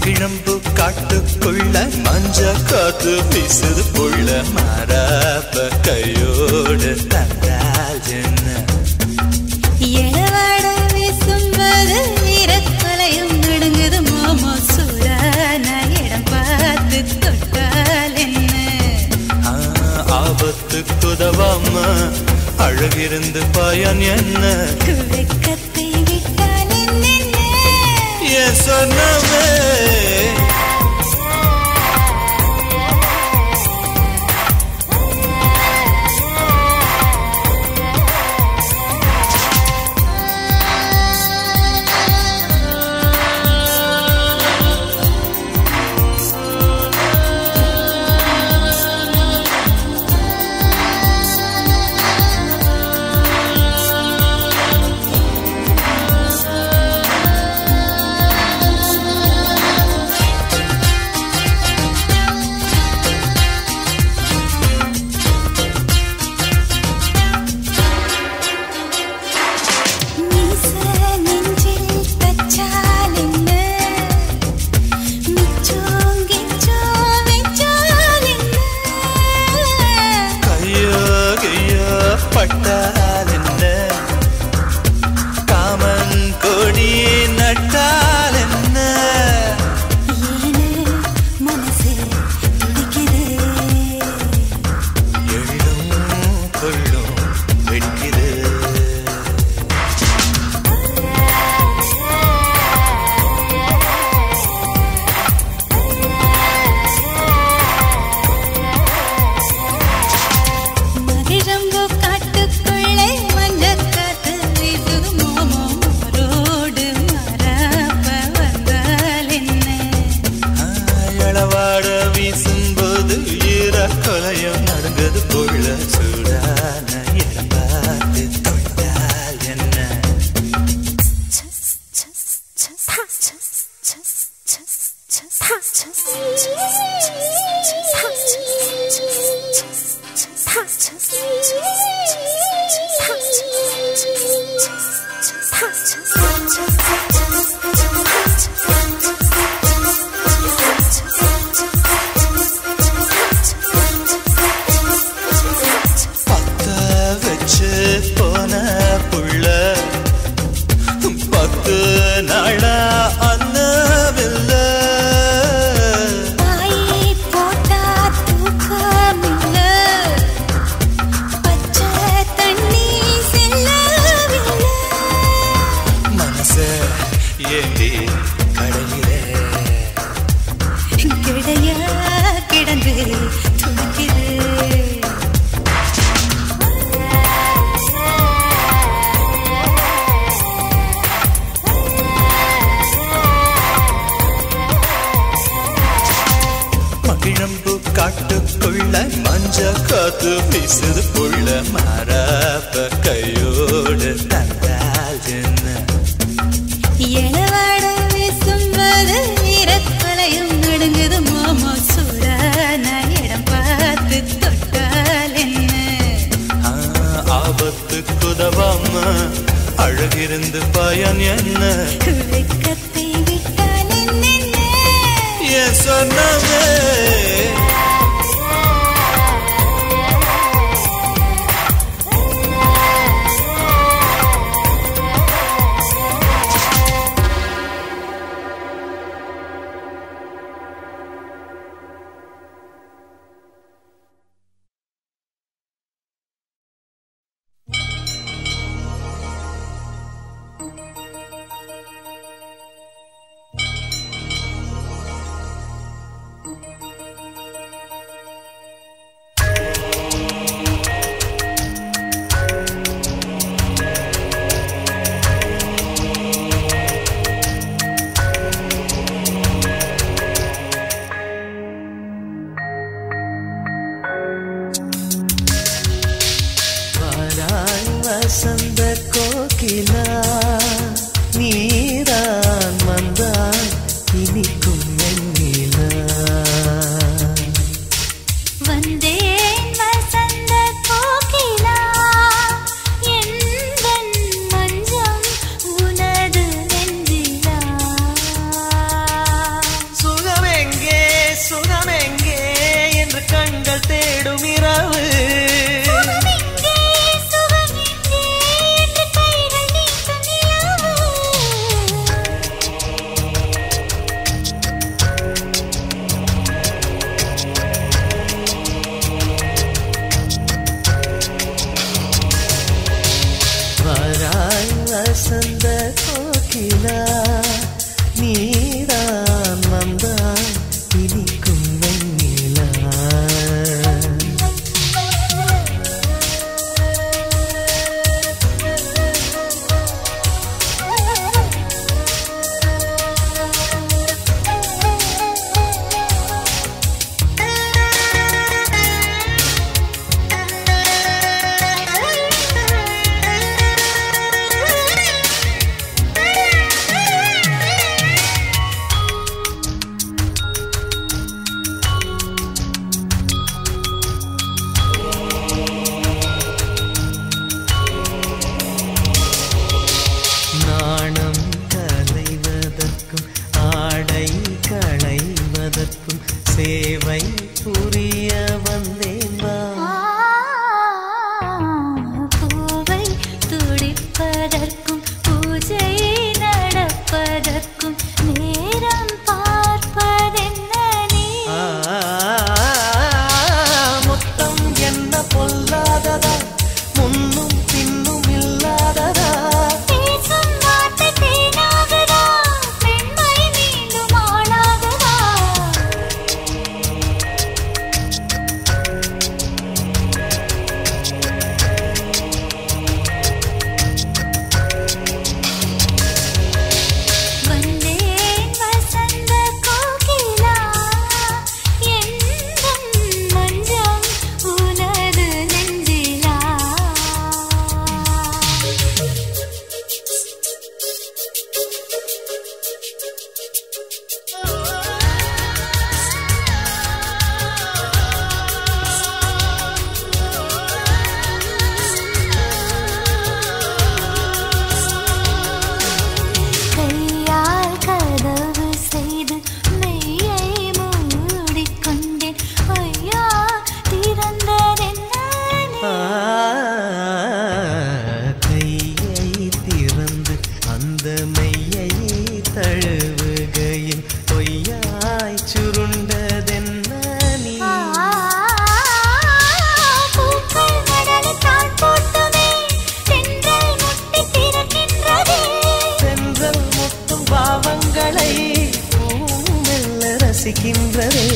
மகிழம்பு காட்டுக்குள்ள மஞ்ச காத்து வீசுது புள்ள மாறாப்ப கையோடு தந்தால் என்ன இளவாட வீசும்போது வீரக்கலையும் நடுங்குது மாமா சூடான இடம் பார்த்து தொட்டால் என்ன ஆ, ஆபத்துக்கு உதவாம அழகிருந்து பயன் என்ன வெக்கத்தை விட்டால் என்ன என் சொன்னவே மீச நெஞ்சில் தச்சால் என்ன மிச்சம் கிச்சம் வெச்சால் என்ன கையோ கையோ பட்டால் என்ன காமன் கொடி நட்டால் என்ன ஏனு மனசு துடிக்குது எள்ளும் கொள்ளும் வெட்கிது மகிழம்பு காட்டுக்குள்ளே மஞ்சக்காத்து வீசுது மாமா ரோடு மரப்ப வந்தால் என்ன எளவாட வீசும்போது ஈர கொலையும் நடுங்குது புள்ள சூடான இடம் பார்த்து தொட்டால் என்ன பத்த வச்சு போன புள்ள பத்து நாளா அன்னவில்லை தாயை போட்டா தூக்கமில்ல பச்சை தண்ணி செல்லவில்லை மனச ஏந்தி கடையிலே கிடைய கிடந்து துடிக்குது மகிழம்பு காட்டுக்குள்ள மஞ்ச காத்து வீசுது புள்ள மாறாப்ப கையோடு தந்தால் என்ன இளவாட வீசும்போது வீரக்கலையும் நடுங்குது மாமா சூடான இடம் பார்த்து தொட்டால் என்ன ஆ, ஆபத்துக்கு உதவாம அழகிருந்து பயன் என்ன வெக்கத்தை விட்டால் என்ன என் சொன்னவே காதலை மெல்ல ரசிக்கின்றதே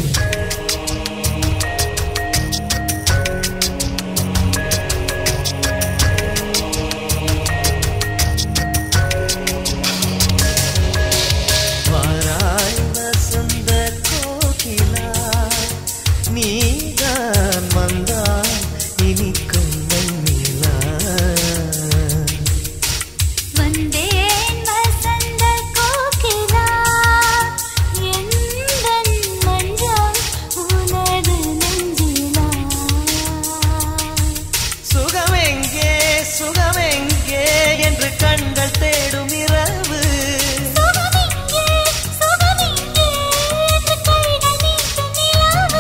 வாராய் வசந்த கோகிலா நீதான் வந்தான் இனிக்கும் வெண்ணிலா வந்தேன் வசந்த கோகிலா எந்தன் மஞ்சள் உனது நெஞ்சிலா சுகமெங்கே சுகமெங்கே என்று கண்கள் தேடும் இரவு சுகமிங்கே சுகமிங்கே என்று கைகள் நீட்டும் நிலவு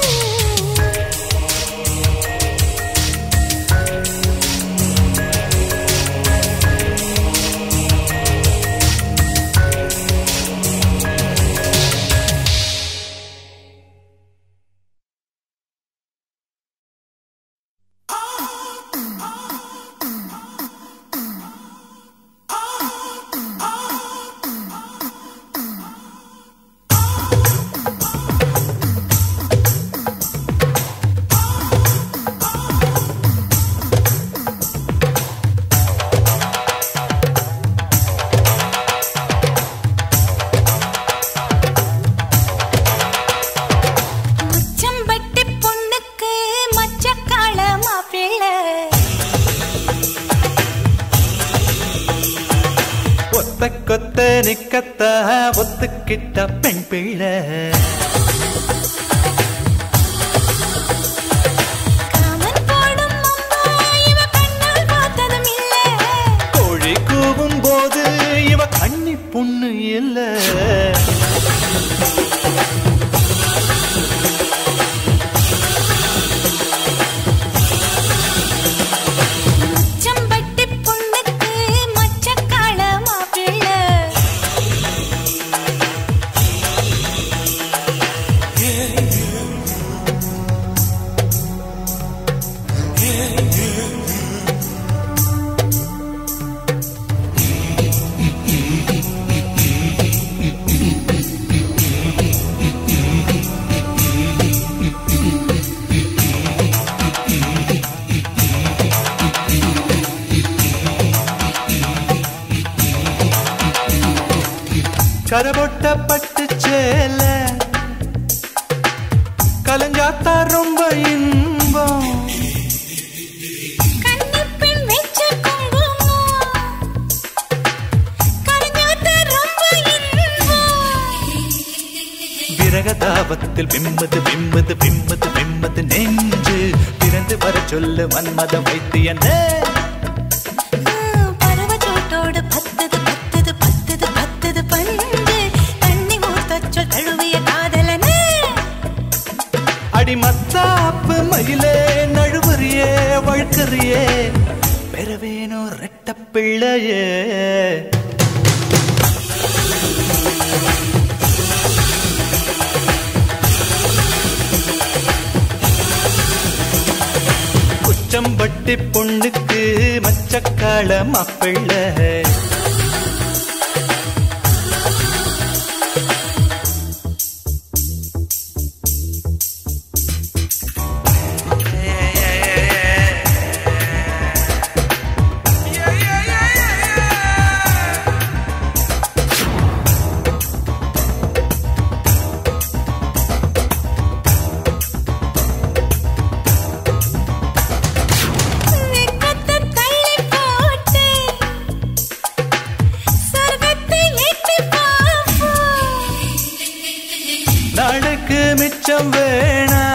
முச்சம்பட்டி பொண்ணுக்கு மச்சக்கால மாப்பிள்ளை ஒத்த கொத்த நிக்கத்த ஒத்துக்கிட்ட பெண் பிள்ளை காமன் போடும் அம்பா இவ கண்ணால் பார்த்ததும் இல்ல கோழி கூவும் போது இவ கண்ணி பொண்ணு இல்ல முச்சம்பட்டி பொண்ணுக்கு மச்சக்கால மாப்பிள்ளை கரபொட்ட பட்டு சேல கலஞ்சாத்தா ரொம்ப இன்பம் கன்னிப்பெண் வெச்ச குங்குமம் கரைஞ்சாத்த ரொம்ப இன்பம் விரகதாபத்தில் விம்மது விம்மது விம்மது விம்மது நெஞ்சு திறந்து வர சொல்லு மன்மத வைத்தியனே பருவச்சோட்டோடு பத்தது பத்தது பத்தது பத்தது பந்து தண்ணி ஊத்தச்சொல் தழுவிய காதலனே அடிமத்தாப்பு மயிலே நழுவறியே வழுக்கறியே பெறவேனோ ரெட்ட பிள்ளையே குச்சம்பட்டி பொண்ணுக்கு மச்சக்கால மாப்பிள்ளை வெக்கத்தை தள்ளி போட்டு சொர்க்கத்தை எட்டி பார்ப்போம் நாளைக்கு மிச்சம் வேணா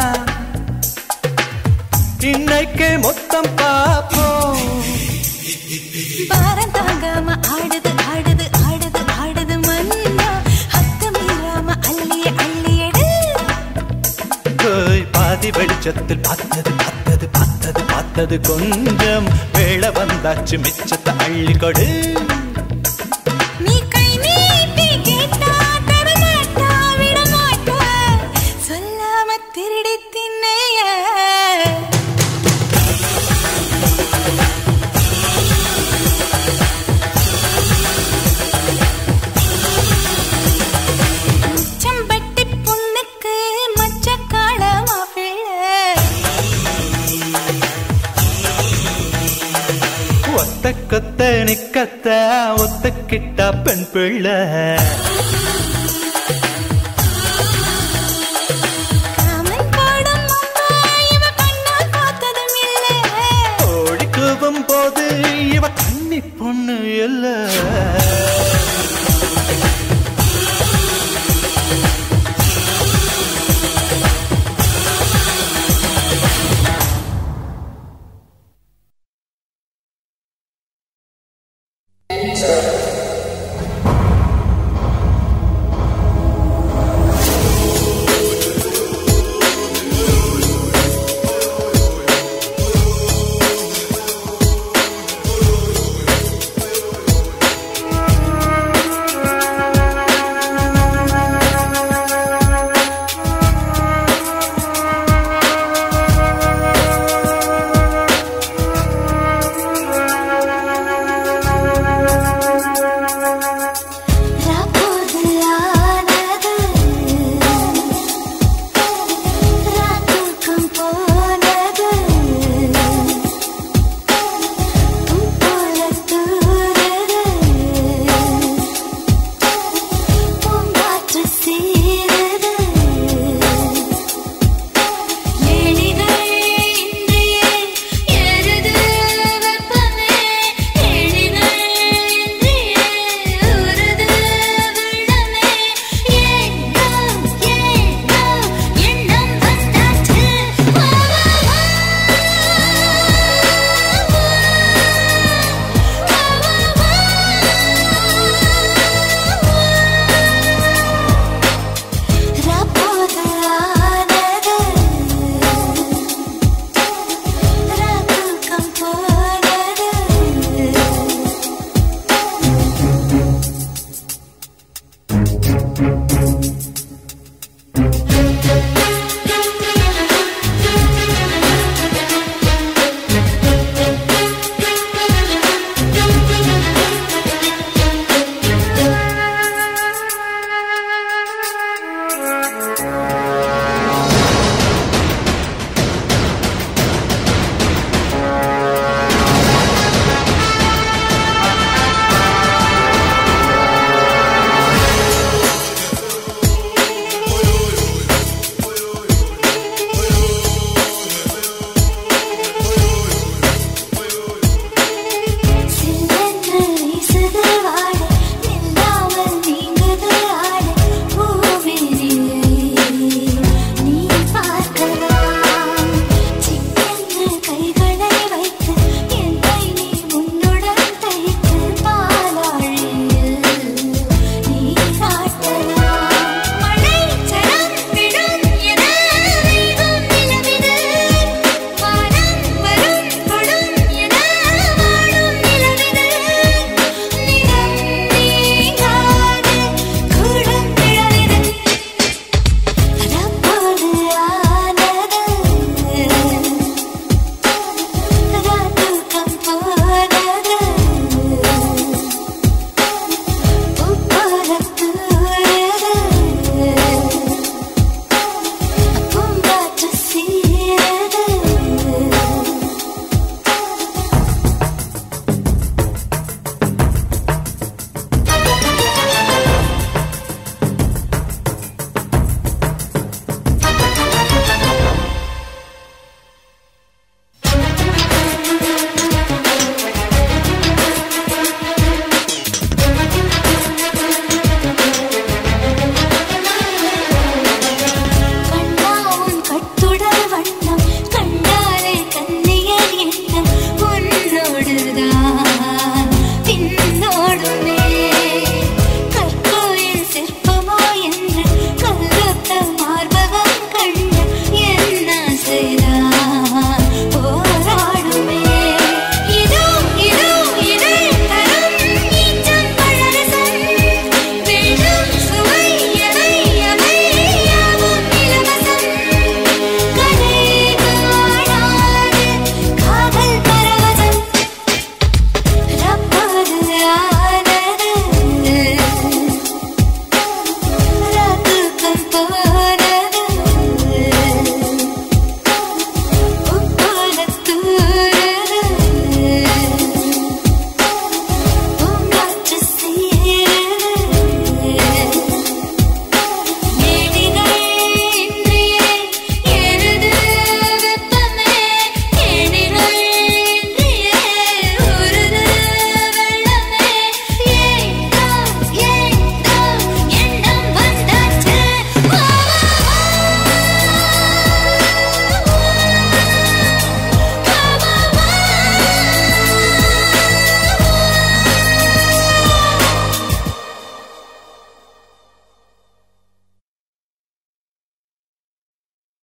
இன்னைக்கு மொத்தம் பார்ப்போம் பாரம் தாங்காம ஆடுது ஆடுது ஆடுது ஆடுது மன்னா அத்து மீறாம அள்ளிய அள்ளியடு போய் பாதி வெளிச்சத்தில் பார்த்தது பார்த்தது பார்த்தது பார்த்தது கொஞ்சம் வேளை வந்தாச்சு மிச்சத்தை அள்ளி கொடு நீ கை நீட்டி கேட்டா தரமாட்டா விடமாட்டா சொல்லாம திருடி தின்னைய மாட்டிக்கிட்டா பெண் பிள்ளை காமன் பாடும் அம்மா இவ கண்ணால் பார்த்ததும் இல்லை ஓடி கூவும் போது இவ கன்னி பொண்ணு இல்ல ராப்போது ஆனது ராத்துக்கும் போனது பூப்போல தூரது பூங்காற்று சீரது ஏணிகள் இன்றியே எருது வெப்பமே ஏணிகள் இன்றியே உருது உள்ளமே ஏனோ ஏனோ எண்ணம் வந்தாச்சு வா வா ராப்போது ஆனது ராத்துக்கம் போனது Thank